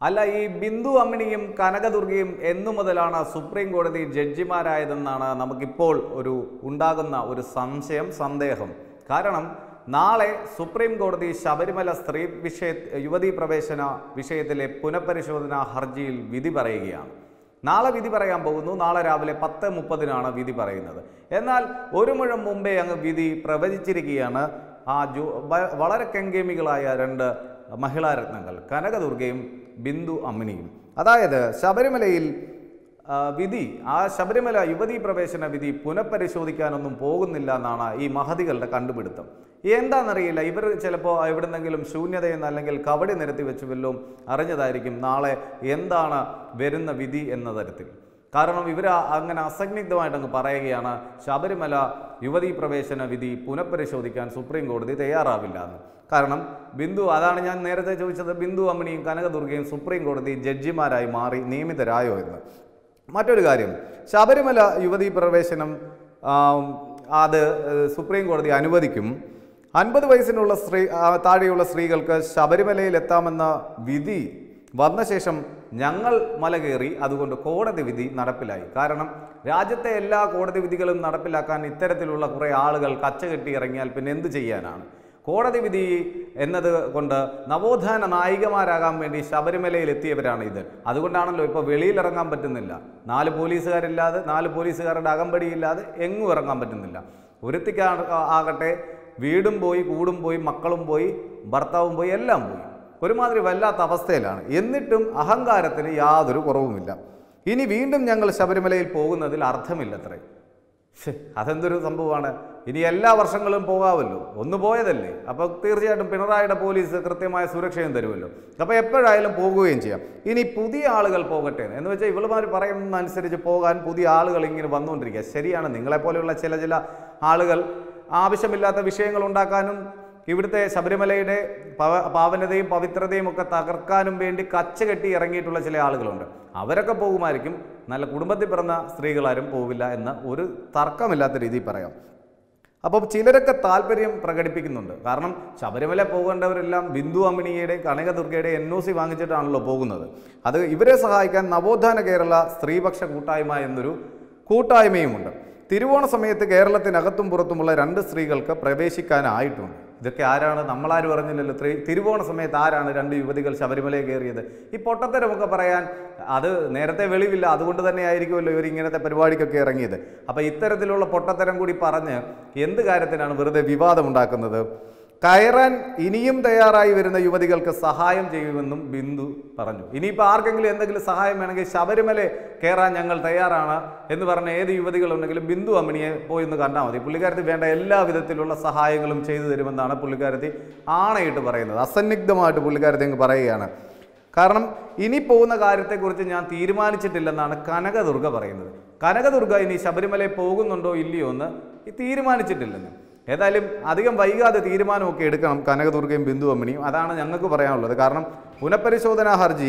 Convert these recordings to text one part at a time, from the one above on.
അല്ല ഈ ബിന്ദു അമ്മിണിയും കനകദുർഗയും എന്നു മുതലാണ് സുപ്രീം കോടതി ജഡ്ജിമാരായതെന്നാണ് നമുക്കിപ്പോൾ ഒരു ഉണ്ടാകുന്ന ഒരു സംശയം സന്ദേഹം കാരണം നാളെ സുപ്രീം കോടതി ശബരിമല സ്ത്രീ വിഷയ യുവതീ പ്രവേശന വിഷയത്തിലെ പുനഃപരിശോധനാ ഹർജിയിൽ വിധി പറയുകയാണ് നാളെ വിധി പറയാൻ പോകുന്നു നാളെ രാവിലെ പത്ത് മുപ്പതിനാണ് വിധി പറയുന്നത് എന്നാൽ ഒരു മുഴം മുമ്പേ അങ്ങ് വിധി പ്രവചിച്ചിരിക്കുകയാണ് ആ ജോ വ- വളരെ കെങ്കേമികളായ രണ്ട് മഹിളാരത്നങ്ങൾ കനകദുർഗയും ബിന്ദു അമ്മിനിയും അതായത് ശബരിമലയിൽ ആ, വിധി ആ ശബരിമല യുവതീ പ്രവേശന വിധി പുനഃപരിശോധിക്കാനൊന്നും പോകുന്നില്ല എന്നാണ് ഈ മഹതികളുടെ കണ്ടുപിടുത്തം എന്താണെന്നറിയില്ല ഇവർ ചിലപ്പോൾ എവിടുന്നെങ്കിലും ശൂന്യതയെന്ന് അല്ലെങ്കിൽ കവടി നിരത്തി വെച്ച് വല്ലതും അറിഞ്ഞതായിരിക്കും നാളെ എന്താണ് വരുന്ന വിധി എന്ന തരത്തിൽ കാരണം ഇവർ അങ്ങനെ അസന്നിഗ്ധമായിട്ട് അങ്ങ് പറയുകയാണ് ശബരിമല യുവതീ പ്രവേശന വിധി പുനഃപരിശോധിക്കാൻ സുപ്രീം കോടതി തയ്യാറാവില്ല എന്ന് കാരണം ബിന്ദു അതാണ് ഞാൻ നേരത്തെ ചോദിച്ചത് ബിന്ദു അമ്മിണിയും കനകദുർഗയും സുപ്രീം കോടതി ജഡ്ജിമാരായി മാറി നിയമിതരായോ എന്ന് മറ്റൊരു കാര്യം ശബരിമല യുവതീ പ്രവേശനം ആം, അത് ഏഹ്, സുപ്രീം കോടതി അനുവദിക്കും അൻപത് വയസ്സിനുള്ള സ്ത്രീ ആ, താഴെയുള്ള സ്ത്രീകൾക്ക് ശബരിമലയിൽ എത്താമെന്ന വിധി വന്ന ശേഷം ഞങ്ങൾ മല കയറി അതുകൊണ്ട് കോടതി വിധി നടപ്പിലായി കാരണം രാജ്യത്തെ എല്ലാ കോടതി വിധികളും നടപ്പിലാക്കാൻ ഇത്തരത്തിലുള്ള കുറേ ആളുകൾ കച്ചകെട്ടി ഇറങ്ങിയാൽ പിന്നെ എന്ത് ചെയ്യാനാണ് കോടതി വിധി എന്നത് കൊണ്ട് നവോത്ഥാന നായികമാരാകാൻ വേണ്ടി ശബരിമലയിൽ എത്തിയവരാണ് ഇത് അതുകൊണ്ടാണല്ലോ ഇപ്പോൾ വെളിയിലിറങ്ങാൻ പറ്റുന്നില്ല നാല് പോലീസുകാരില്ലാതെ നാല് പോലീസുകാരുടെ അകമ്പടിയില്ലാതെ എങ്ങും ഇറങ്ങാൻ പറ്റുന്നില്ല ഒരുത്തിക്ക് ആകട്ടെ വീടും പോയി കൂടും പോയി മക്കളും പോയി ഭർത്താവും പോയി എല്ലാം പോയി ഒരുമാതിരി വല്ലാത്ത അവസ്ഥയിലാണ് എന്നിട്ടും അഹങ്കാരത്തിന് യാതൊരു കുറവുമില്ല ഇനി വീണ്ടും ഞങ്ങൾ ശബരിമലയിൽ പോകുന്നതിൽ അർത്ഥമില്ലത്രേ ശ്ശെ, അതെന്തൊരു സംഭവമാണ് ഇനി എല്ലാ വർഷങ്ങളും പോകാമല്ലോ ഒന്ന് പോയതല്ലേ അപ്പോൾ തീർച്ചയായിട്ടും പിണറായിയുടെ പോലീസ് കൃത്യമായ സുരക്ഷയും തരുമല്ലോ അപ്പോൾ എപ്പോഴായാലും പോകുകയും ചെയ്യാം ഇനി പുതിയ ആളുകൾ പോകട്ടെ എന്ന്. എന്ന് വെച്ചാൽ ഇവളുമാർ പറയുന്നതനുസരിച്ച് പോകാൻ പുതിയ ആളുകൾ ഇങ്ങനെ വന്നുകൊണ്ടിരിക്കുക ശരിയാണ് നിങ്ങളെപ്പോലെയുള്ള ചില ചില ആളുകൾ ആവശ്യമില്ലാത്ത വിഷയങ്ങൾ ഉണ്ടാക്കാനും ഇവിടുത്തെ ശബരിമലയുടെ പവ പാവനതയും പവിത്രതയും ഒക്കെ തകർക്കാനും വേണ്ടി കച്ച കെട്ടി ഇറങ്ങിയിട്ടുള്ള ചില ആളുകളുണ്ട് അവരൊക്കെ പോകുമായിരിക്കും നല്ല കുടുംബത്തിൽ പിറന്ന സ്ത്രീകളാരും പോവില്ല എന്ന് ഒരു തർക്കമില്ലാത്ത രീതിയിൽ പറയാം അപ്പോൾ ചിലരൊക്കെ താല്പര്യം പ്രകടിപ്പിക്കുന്നുണ്ട് കാരണം ശബരിമല പോകേണ്ടവരെല്ലാം ബിന്ദു അമ്മിണിയുടെ കനകദുർഗയുടെ എൻ ഒ സി വാങ്ങിച്ചിട്ടാണല്ലോ പോകുന്നത് അത് ഇവരെ സഹായിക്കാൻ നവോത്ഥാന കേരള സ്ത്രീപക്ഷ കൂട്ടായ്മ എന്നൊരു കൂട്ടായ്മയുമുണ്ട് തിരുവോണ സമയത്ത് കേരളത്തിനകത്തും പുറത്തുമുള്ള രണ്ട് സ്ത്രീകൾക്ക് പ്രവേശിക്കാനായിട്ടുണ്ട് ഇതൊക്കെ ആരാണ് നമ്മളാരും അറിഞ്ഞില്ലല്ലോ ത്രി തിരുവോണ സമയത്ത് ആരാണ് രണ്ട് യുവതികൾ ശബരിമലയിൽ കയറിയത് ഈ പൊട്ടത്തരമൊക്കെ പറയാൻ അത് നേരത്തെ വെളിവില്ല അതുകൊണ്ട് തന്നെ ആയിരിക്കുമല്ലോ ഇവർ ഇങ്ങനത്തെ പരിപാടിക്കൊക്കെ ഇറങ്ങിയത് അപ്പോൾ ഇത്തരത്തിലുള്ള പൊട്ടത്തരം കൂടി പറഞ്ഞ് എന്ത് കാര്യത്തിനാണ് വെറുതെ വിവാദമുണ്ടാക്കുന്നത് കയറാൻ ഇനിയും തയ്യാറായി വരുന്ന യുവതികൾക്ക് സഹായം ചെയ്യുമെന്നും ബിന്ദു പറഞ്ഞു ഇനിയിപ്പോൾ ആർക്കെങ്കിലും എന്തെങ്കിലും സഹായം വേണമെങ്കിൽ ശബരിമല കയറാൻ ഞങ്ങൾ തയ്യാറാണ് എന്ന് പറഞ്ഞ ഏത് യുവതികളുണ്ടെങ്കിലും ബിന്ദു അമ്മിണിയെ പോയി ഒന്ന് കണ്ടാൽ മതി പുള്ളിക്കാരത്തി വേണ്ട എല്ലാ വിധത്തിലുള്ള സഹായങ്ങളും ചെയ്തു തരുമെന്നാണ് പുള്ളിക്കാരത്തി ആണയിട്ട് പറയുന്നത് അസന്നിഗ്ധമായിട്ട് പുള്ളിക്കാരത്തി അങ്ങ് പറയുകയാണ് കാരണം ഇനി പോകുന്ന കാര്യത്തെക്കുറിച്ച് ഞാൻ തീരുമാനിച്ചിട്ടില്ലെന്നാണ് കനകദുർഗ പറയുന്നത് കനകദുർഗ ഇനി ശബരിമലയിൽ പോകുന്നുണ്ടോ ഇല്ലയോ എന്ന് ഈ തീരുമാനിച്ചിട്ടില്ലെന്ന് ഏതായാലും അധികം വൈകാതെ തീരുമാനമൊക്കെ എടുക്കണം കനകദുർഗയും ബിന്ദു അമ്മിണിയും അതാണ് ഞങ്ങൾക്ക് പറയാനുള്ളത് കാരണം പുനഃപരിശോധനാ ഹർജി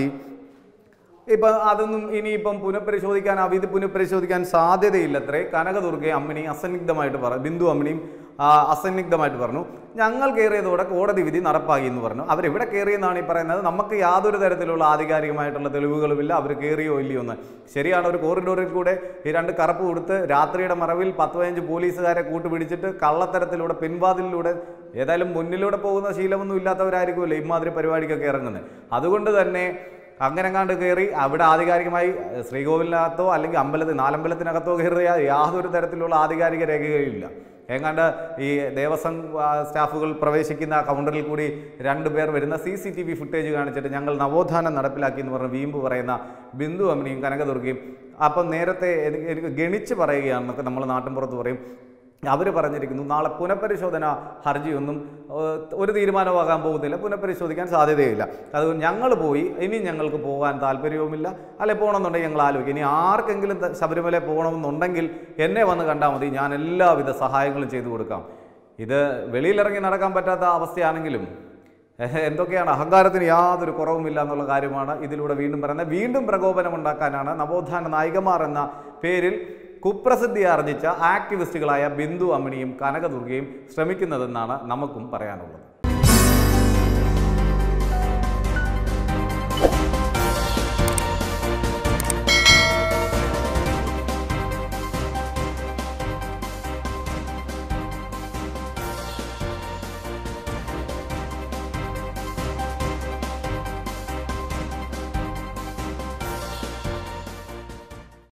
ഇപ്പം അതൊന്നും ഇനിയിപ്പം പുനഃപരിശോധിക്കാൻ ആ വിധി പുനഃപരിശോധിക്കാൻ സാധ്യതയില്ലത്രേ കനകദുർഗയും അമ്മിണിയും അസന്നിഗ്ധമായിട്ട് പറഞ്ഞു ബിന്ദു അമ്മിണിയും ആ, അസന്നിഗ്ധമായിട്ട് പറഞ്ഞു ഞങ്ങൾ കയറിയതോടെ കോടതി വിധി നടപ്പാക്കി എന്ന് പറഞ്ഞു അവരെവിടെ കയറിയെന്നാണ് ഈ പറയുന്നത് നമുക്ക് യാതൊരു തരത്തിലുള്ള ആധികാരികമായിട്ടുള്ള തെളിവുകളുമില്ല അവർ കയറിയോ ഇല്ലയോ എന്ന് ശരിയാണ് ഒരു കോറിഡോറിൽ കൂടെ ഈ രണ്ട് കറുപ്പ് കൊടുത്ത് രാത്രിയുടെ മറവിൽ പത്ത് പതിനഞ്ച് പോലീസുകാരെ കൂട്ടുപിടിച്ചിട്ട് കള്ളത്തരത്തിലൂടെ പിൻവാതിലിലൂടെ ഏതായാലും മുന്നിലൂടെ പോകുന്ന ശീലമൊന്നും ഇല്ലാത്തവരായിരിക്കുമല്ലോ ഇമാതിരി പരിപാടിക്കൊക്കെ ഇറങ്ങുന്നത് അതുകൊണ്ട് തന്നെ അങ്ങനെ കണ്ട് കയറി അവിടെ ആധികാരികമായി ഏഹ്, ശ്രീകോവിലിനകത്തോ അല്ലെങ്കിൽ അമ്പലത്തിൽ നാലമ്പലത്തിനകത്തോ കയറിയ യാതൊരു തരത്തിലുള്ള ആധികാരിക രേഖകളില്ല എങ്ങാണ്ട് ഈ ദേവസ്വം ആ, സ്റ്റാഫുകൾ പ്രവേശിക്കുന്ന ആ കൗണ്ടറിൽ കൂടി രണ്ട് പേർ വരുന്ന C C T V footage കാണിച്ചിട്ട് ഞങ്ങൾ നവോത്ഥാനം നടപ്പിലാക്കി എന്ന് പറഞ്ഞ് വീമ്പ് പറയുന്ന ബിന്ദു അമ്മിനിയും കനകദുർഗയും അപ്പം നേരത്തെ എനിക്ക് എനിക്ക് ഗണിച്ച് പറയുകയാണെന്നൊക്കെ നമ്മൾ നാട്ടിൻപുറത്ത് പറയും അവർ പറഞ്ഞിരിക്കുന്നു നാളെ പുനഃപരിശോധന ഹർജിയൊന്നും ഏഹ്, ഒരു തീരുമാനമാകാൻ പോകുന്നില്ല പുനഃപരിശോധിക്കാൻ സാധ്യതയില്ല അതുകൊണ്ട് ഞങ്ങൾ പോയി ഇനി ഞങ്ങൾക്ക് പോകാൻ താല്പര്യവുമില്ല അല്ലെ പോകണമെന്നുണ്ടെങ്കിൽ ഞങ്ങൾ ആലോചിക്കും ഇനി ആർക്കെങ്കിലും ത- ശബരിമല പോകണമെന്നുണ്ടെങ്കിൽ എന്നെ വന്ന് കണ്ടാൽ മതി ഞാൻ എല്ലാവിധ സഹായങ്ങളും ചെയ്തു കൊടുക്കാം ഇത് വെളിയിലിറങ്ങി നടക്കാൻ പറ്റാത്ത അവസ്ഥയാണെങ്കിലും ഏഹ്, എന്തൊക്കെയാണ് അഹങ്കാരത്തിന് യാതൊരു കുറവുമില്ല എന്നുള്ള കാര്യമാണ് ഇതിലൂടെ വീണ്ടും പറയുന്നത് വീണ്ടും പ്രകോപനം ഉണ്ടാക്കാനാണ് നവോത്ഥാന നായികമാർ എന്ന പേരിൽ കുപ്രസിദ്ധി ആർജിച്ച ആക്ടിവിസ്റ്റുകളായ ബിന്ദു അമ്മിണിയും കനകദുർഗയും ശ്രമിക്കുന്നതെന്നാണ് നമുക്കും പറയാനുള്ളത്